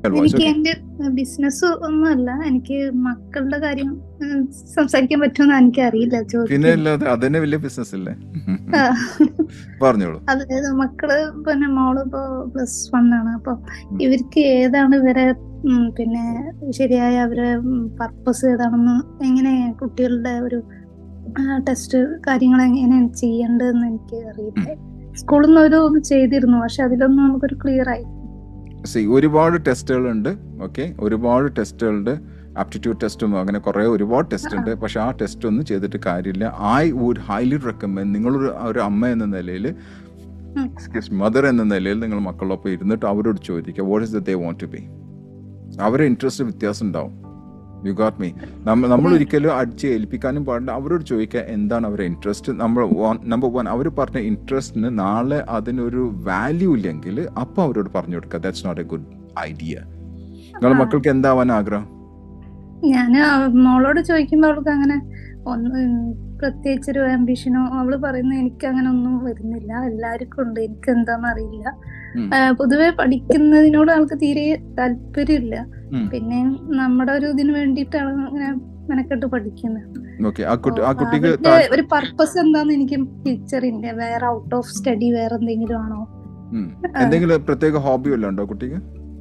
Voice എനിക്ക് എന്റെ business ഒന്നുമല്ല എനിക്ക് മക്കളുടെ കാര്യം ഉം, സംസാരിക്കാൻ പറ്റുമെന്ന് എനിക്ക് അറിയില്ല പിന്നെ ചോദിക്കും അല്ലാതെ അതന്നെ വലിയ ബിസിനസ് അല്ലേ ആ. പറഞ്ഞോളൂ അതായത് മക്കള് പിന്നെ മോള് ഇപ്പോ പ്ലസ് വൺ ആണ് അപ്പൊ ഇവർക്ക് ഏതാണ് ഇവരെ ഉം, പിന്നെ ശരിയായ അവരെ പർപ്പസ് ഏതാണെന്ന് എങ്ങനെ കുട്ടികളുടെ ഒരു ടെസ്റ്റ് കാര്യങ്ങൾ എങ്ങനെയാണ് ചെയ്യേണ്ടതെന്ന് എനിക്ക് അറിയില്ല സ്കൂളിൽ നിന്ന് ഒരു ഇത് ചെയ്തിരുന്നു പക്ഷെ അതിലൊന്നും നമുക്കൊരു ക്ലിയർ ആയി സി ഒരുപാട് ടെസ്റ്റുകളുണ്ട് ഓക്കെ ഒരുപാട് ടെസ്റ്റുകളുണ്ട് ആപ്റ്റിറ്റ്യൂഡ് ടെസ്റ്റും അങ്ങനെ കുറേ ഒരുപാട് ടെസ്റ്റ് ഉണ്ട് പക്ഷെ ആ ടെസ്റ്റ് ഒന്നും ചെയ്തിട്ട് കാര്യമില്ല ഐ വുഡ് ഹൈലി റെക്കമെൻഡ് നിങ്ങളൊരു ഒരു അമ്മ എന്ന നിലയിൽ ഉം. എക്സ്ക്യൂസ് മദർ എന്ന നിലയിൽ നിങ്ങൾ മക്കളൊപ്പം ഇരുന്നിട്ട് അവരോട് ചോദിക്കുക what is the they want to be അവരെ ഇൻട്രസ്റ്റ് വ്യത്യാസം ഉണ്ടാവും യു ഗോട്ട് മീ നമ്മൾ നമ്മൾ ഒരിക്കലും അടിച്ച് ഏൽപ്പിക്കാനും പാടില്ല അവരോട് ചോദിക്കുക എന്താണ് അവരുടെ ഇൻട്രസ്റ്റ് നമ്മൾ നമ്പർ വൺ അവർ പറഞ്ഞ ഇൻട്രസ്റ്റിന് നാളെ അതിനൊരു വാല്യൂ ഇല്ലെങ്കിൽ അപ്പോൾ അവരോട് പറഞ്ഞു കൊടുക്കുക that's not a good idea നിങ്ങളുടെ ആ. മക്കൾക്ക് എന്താവാൻ ആഗ്രഹം ഞാന് അവ- മോളോട് ചോദിക്കുമ്പോ അവൾക്ക് അങ്ങനെ ഒന്നും പ്രത്യേകിച്ചൊരു ആംബിഷനോ അവള് പറയുന്നത് എനിക്ക് അങ്ങനെ ഒന്നും വരുന്നില്ല എല്ലാവർക്കും ഉണ്ട് എനിക്ക് എന്താന്ന് അറിയില്ല ഉം. ആ, പൊതുവെ പഠിക്കുന്നതിനോട് അവൾക്ക് തീരെ താല്പര്യമില്ല ഉം. പിന്നെ നമ്മുടെ ഒരു ഇതിന് വേണ്ടിയിട്ടാണ് അങ്ങനെ മെനക്കെട്ട് പഠിക്കുന്നത് ഓക്കെ ആ കുട്ടി ആ അപ്പൊ കുട്ടിക്ക് അവരുടെ താ- ഒരു പർപ്പസ് എന്താന്ന് എനിക്ക് തിരിച്ചറിയില്ല വേറെ ഔട്ട് ഓഫ് സ്റ്റഡി വേറെ എന്തെങ്കിലും ആണോ ഉം. എന്തെങ്കിലും പ്രത്യേക ഹോബി വല്ലതും ഉണ്ടോ കുട്ടിക്ക്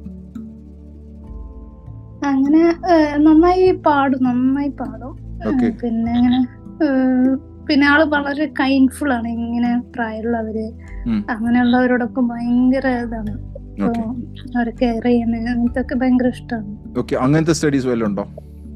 അങ്ങനെ ആ, നന്നായി പാടും നന്നായി പാടും ആ, Okay. പിന്നെ അങ്ങനെ ആ, പിന്നെ ആള് വളരെ കൈൻഡ്ഫുൾ ആണ് ഇങ്ങനെ പ്രായമുള്ളവര് ഉം. അങ്ങനെയുള്ളവരോടൊക്കെ ഭയങ്കര ഇതാണ് ഇപ്പൊ ഓക്കെ അവരെ കെയർ ചെയ്യുന്നത് അങ്ങനത്തെ ഒക്കെ ഭയങ്കര ഇഷ്ടമാണ് ഓക്കെ അങ്ങനത്തെ സ്റ്റഡീസ് വല്ലതും ഉണ്ടോ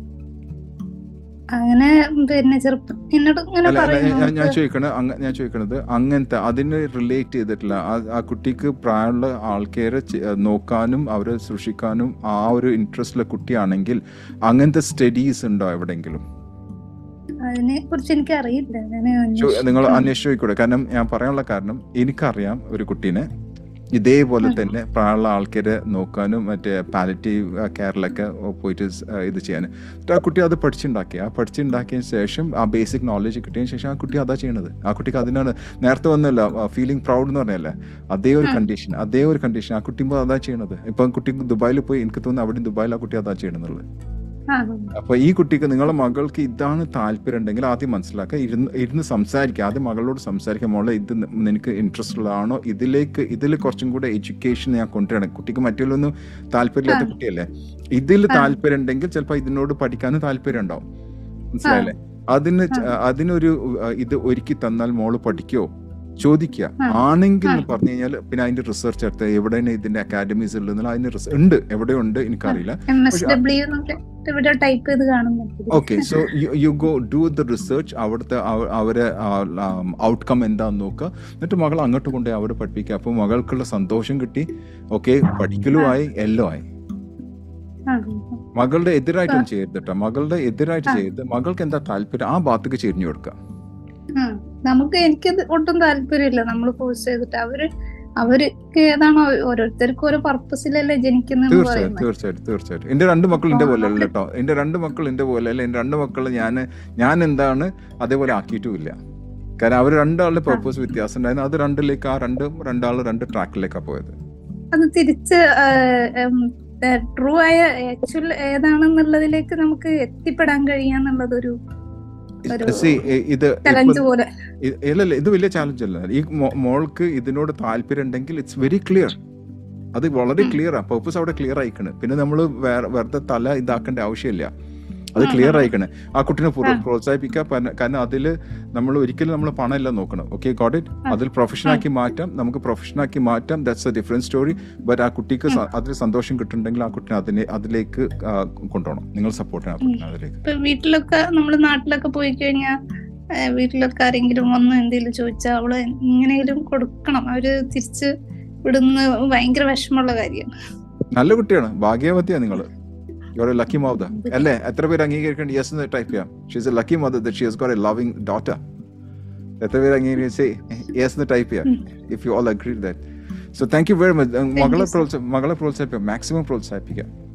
അങ്ങനെ പിന്നെ ചെറുപ്പം എന്നോട് ഇങ്ങനെ അല്ല അല്ല പറയും ഞാൻ- ഞാൻ നമുക്ക് ചോദിക്കണത് അങ്ങ ഞാൻ ചോദിക്കണത് അങ്ങനത്തെ അതിന് റിലേറ്റ് ചെയ്തിട്ടില്ല ആ- ആ കുട്ടിക്ക് പ്രായമുള്ള ആൾക്കാരെ ചെ- നോക്കാനും അവരെ സൂക്ഷിക്കാനും ആ ഒരു ഇൻട്രസ്റ്റുള്ള കുട്ടിയാണെങ്കിൽ അങ്ങനത്തെ സ്റ്റഡീസ് ഉണ്ടോ എവിടെയെങ്കിലും അതിനെ കുറിച്ച് എനിക്ക് അറിയില്ല ഞാൻ ചോ- നിങ്ങൾ അന്വേഷിക്കണം. അന്വേഷിച്ച് നോക്കൂടെ കാരണം ഞാൻ പറയാനുള്ള കാരണം എനിക്കറിയാം ഒരു കുട്ടീനെ ഇതേപോലെ ഉം. തന്നെ പ്രായമുള്ള ആൾക്കാരെ നോക്കാനും മറ്റേ പാലറ്റീവ് കെയറിലൊക്കെ പോയിട്ട് സ്- ആ, ഇത് ചെയ്യാൻ എന്നിട്ട് ആ കുട്ടി അത് പഠിച്ചുണ്ടാക്കി ആ പഠിച്ചുണ്ടാക്കിയതിന് ശേഷം ആ ബേസിക് നോളജ് കിട്ടിയതിന് ശേഷം ആ കുട്ടി അതാ ചെയ്യണത് ആ കുട്ടിക്ക് അതിനാണ് നേരത്തെ വന്നല്ല ഫീലിംഗ് പ്രൗഡ് എന്ന് പറഞ്ഞല്ലേ അതേ ഒരു ഉം. കണ്ടീഷൻ അതേ ഒരു കണ്ടീഷൻ ആ കുട്ടി ഇപ്പൊ അതാ ചെയ്യണത് ഇപ്പം കുട്ടി ദുബായിൽ പോയി എനിക്ക് തോന്നുന്നു അവിടെ ദുബായിൽ ആ കുട്ടി അതാ ചെയ്യണമെന്നുള്ളത് ആ, അപ്പൊ ഈ കുട്ടിക്ക് നിങ്ങളുടെ മകൾക്ക് ഇതാണ് താല്പര്യം ഉണ്ടെങ്കിൽ ആദ്യം മനസ്സിലാക്കുക ഇരുന്ന് ഇരുന്ന് സംസാരിക്കുക ആദ്യം മകളോട് സംസാരിക്കുക മോളെ ഇത് നി- നിനക്ക് ഇൻട്രസ്റ്റ് ഉള്ളതാണോ ഇതിലേക്ക് ഇതിൽ കുറച്ചും കൂടെ എഡ്യൂക്കേഷൻ ഞാൻ കൊണ്ടുവരണം കുട്ടിക്ക് മറ്റുള്ളൊന്നും താല്പര്യമില്ലാത്ത ആ. കുട്ടിയല്ലേ ഇതിൽ ആ. താല്പര്യം ഉണ്ടെങ്കിൽ ചിലപ്പോൾ ഇതിനോട് പഠിക്കാനും താല്പര്യം ഉണ്ടാവും മനസ്സിലായല്ലേ അതിന് ച- അതിനൊരു uh, ഇത് ഒരുക്കി തന്നാൽ മോള് പഠിക്കോ ചോദിക്കുക ആ. ആണെങ്കിൽ ആ. എന്ന് പറഞ്ഞു കഴിഞ്ഞാൽ പിന്നെ അതിന്റെ റിസർച്ച് എടുത്ത് എവിടെയാണ് ഇതിന്റെ അക്കാഡമീസ് ഉള്ളതെന്നുള്ള അതിന് റിസ- ഉണ്ട് എവിടെയുണ്ട് എനിക്കറിയില്ല എം എസ് പക്ഷെ- ഡബ്ല്യു എന്നൊക്കെ ഇവിടെ ടൈപ്പ് ചെയ്ത് കാണുന്നു okay so you go do the research അവിടുത്തെ അവ- അവരെ ഔട്ട്കം എന്താന്ന് നോക്കുക എന്നിട്ട് മകൾ അങ്ങോട്ട് കൊണ്ടുപോയി അവരെ പഠിപ്പിക്കുക അപ്പോൾ മകൾക്കുള്ള സന്തോഷം കിട്ടി ഓക്കെ പഠിക്കലുമായി എല്ലാം ആയി ആ, മകളുടെ എതിരായിട്ടും ചെയ്യരുത് കേട്ടോ മകളുടെ എതിരായിട്ട് ആ. ചെയ്യരുത് മകൾക്ക് എന്താ താല്പര്യം ആ ഭാഗത്തേക്ക് ചെരിഞ്ഞു കൊടുക്കുക ആ. നമുക്ക് എനിക്ക് ഒട്ടും താല്പര്യമില്ല നമ്മൾ ഫോഴ്സ് ചെയ്തിട്ട് അവര് അവർക്ക് ഏതാണോ ഓരോരുത്തർക്കും ഓരോ പർപ്പസിലല്ലേ ജനിക്കുന്നെന്ന് തീർച്ചയായും പറയുന്നത് തീർച്ചയായും തീർച്ചയായും എന്റെ രണ്ട് മക്കൾ എന്റെ ആ, പോലെ അല്ല നമ്മള് കേട്ടോ എന്റെ രണ്ട് മക്കൾ എന്റെ പോലെ അല്ല എന്റെ രണ്ട് മക്കൾ ഞാൻ ഞാൻ എന്താണ് അതേപോലെ ആക്കിയിട്ടുമില്ല കാരണം അവർ രണ്ടാളുടെ പർപ്പസ് വ്യത്യാസം ഉണ്ടായിരുന്നു അത് രണ്ടിലേക്ക് ആ രണ്ട് രണ്ടാൾ രണ്ട് ട്രാക്കിലേക്കാണ് പോയത് അത് തിരിച്ച് ട്രൂ ആയ ആക്ച്വൽ ഏതാണെന്നുള്ളതിലേക്ക് നമുക്ക് എത്തിപ്പെടാൻ കഴിയാന്നുള്ളത് ഒരു ഒരു See, ഇ- ഇത് ചലഞ്ച് ഇപ്പൊ- പോലെ ഇ- ഇല്ലല്ല ഇത് വലിയ ചാലഞ്ച് അല്ല ഈ മോ- മോൾക്ക് ഇതിനോട് താല്പര്യം ഉണ്ടെങ്കിൽ ഇറ്റ്സ് വെരി ക്ലിയർ അത് വളരെ ഉം. ക്ലിയർ ആ പർപ്പസ് അവിടെ ക്ലിയർ ആയിക്കണ് പിന്നെ നമ്മൾ വെറുതെ തല ഇതാക്കേണ്ട ആവശ്യമില്ല അത് ഉം, ക്ലിയർ ഉം. ആയിക്കണ് ആ കുട്ടീനെ പ്ര- ആ. പ്രോത്സാഹിപ്പിക്കുക പന- കാരണം അതിൽ നമ്മൾ ഒരിക്കലും നമ്മൾ പണമല്ല നോക്കണം ഓക്കെ ഗോഡ് ഇറ്റ് ആ. അതിൽ പ്രൊഫഷനാക്കി മാറ്റാം നമുക്ക് പ്രൊഫഷനാക്കി മാറ്റാം that's a different story but ആ കുട്ടിക്ക് സ- അതിൽ സന്തോഷം കിട്ടുന്നുണ്ടെങ്കിൽ ആ കുട്ടിനെ അതിനെ അതിലേക്ക് ആ, കൊണ്ടുപോകണം നിങ്ങൾ സപ്പോർട്ട് ചെയ്യണം ആ കുട്ടീനെ അതിലേക്ക് ഇപ്പൊ വീട്ടിലൊക്കെ നമ്മള് നാട്ടിലൊക്കെ പോയി കഴിഞ്ഞാൽ വീട്ടിലൊക്കെ ആരെങ്കിലും വന്ന് എന്തെങ്കിലും ചോദിച്ചാൽ അവള് എങ്ങനെയെങ്കിലും കൊടുക്കണം അവര് തിരിച്ച് വിടുന്ന ഭയങ്കര വിഷമമുള്ള കാര്യമാണ് നല്ല കുട്ടിയാണ് ഭാഗ്യവതിയാണ് നിങ്ങൾ യുവർ എ ലക്കി മൗദ അല്ലേ എത്ര പേര് അംഗീകരിക്കേണ്ട യെസ് എന്ന് ടൈപ്പ് ചെയ്യാം she's a lucky mother that she has got a loving daughter എത്ര പേര് അംഗീകരിച്ച് യെസ് എന്ന് ടൈപ്പ് ചെയ്യാം if you all agree that so thank you very much മകളെ sir. പ്രോത്സാഹ മകളെ പ്രോത്സാഹിപ്പിക്കാം മാക്സിമം പ്രോത്സാഹിപ്പിക്കാം